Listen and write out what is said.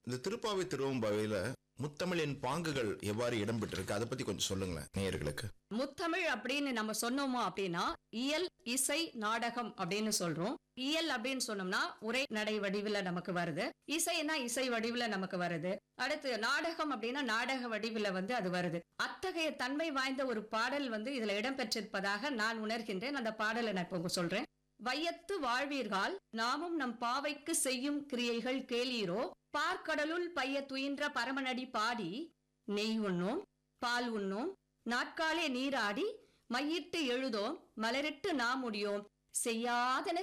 இந்த திருப்பாவை திருவம்பாவையில முத்தமிழின் பாங்குகள் எவ்வாறு இடம்பெற்றிருக்கு அதை பத்தி கொஞ்சம் சொல்லுங்களேன் நேயர்களுக்கு முத்தமிழ் அப்படின்னு நம்ம சொன்னோமோ அப்படின்னா இயல் இசை நாடகம் அப்படின்னு சொல்றோம் இயல் அப்படின்னு சொன்னோம்னா உரை நடை வடிவுல நமக்கு வருது இசைனா இசை வடிவுல நமக்கு வருது அடுத்து நாடகம் அப்படின்னா நாடக வடிவுல வந்து அது வருது அத்தகைய தன்மை வாய்ந்த ஒரு பாடல் வந்து இதுல இடம்பெற்றிருப்பதாக நான் உணர்கின்றேன் அந்த பாடலை நான் இப்போ உங்களுக்கு சொல்றேன் வையத்து வாழ்வீர்கள் நாமும் நம் பாவைக்கு செய்யும் கிரியைகள் கேளீரோ பார்க்கடலுள் பைய துயின்ற பரமனடி பாடி நெய் உண்ணோம் பால் உண்ணோம் நாட்காலே நீராடி மையிட்டு எழுதோம் மலரிட்டு நாம் முடியோம் செய்யாதன